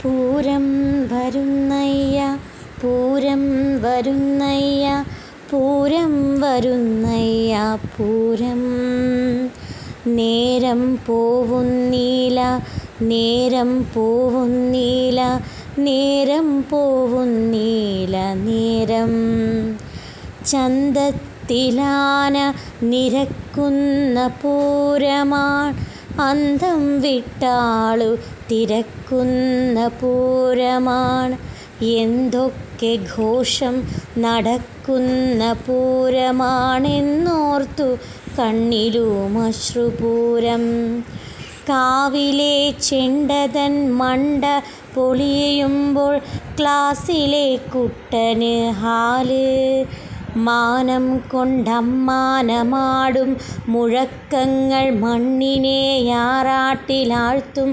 പൂരം വരുന്നയ്യ പൂരം വരുന്നയ്യ പൂരം വരുന്നയ്യ പൂരം നേരം പോവുന്നീല നേരം പോവുന്നീല നേരം പോവുന്നീല നേരം ചന്തത്തിലാന നിരക്കുന്ന പൂരമാൺ അന്തം വിട്ടാളു തിരക്കുന്ന പൂരമാണ് എന്തൊക്കെ ഘോഷം നടക്കുന്ന പൂരമാണെന്നോർത്തു കണ്ണിലും അശ്രുപൂരം കാവിലെ ചെണ്ടതൻ മണ്ട പൊളിയുമ്പോൾ ക്ലാസ്സിലെ കുട്ടന് ഹാല് മാനം കൊണ്ടമ്മാനമാടും മുഴക്കങ്ങൾ മണ്ണിനെ യാറാട്ടിലാഴ്ത്തും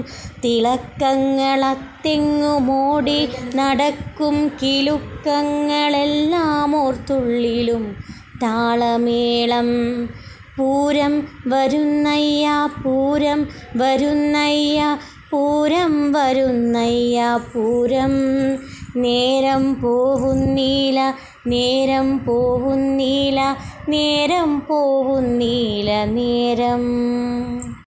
തിളക്കങ്ങളത്തെങ്ങുമോടി നടക്കും കിലുക്കങ്ങളെല്ലാം ഓർത്തുള്ളിലും താളമേളം പൂരം വരുന്നയ്യ പൂരം വരുന്നയ്യ പൂരം വരുന്നയ്യ പൂരം നേരം പോവുന്നീല നേരം പോവുന്നീല നേരം പോവുന്നീല നേരം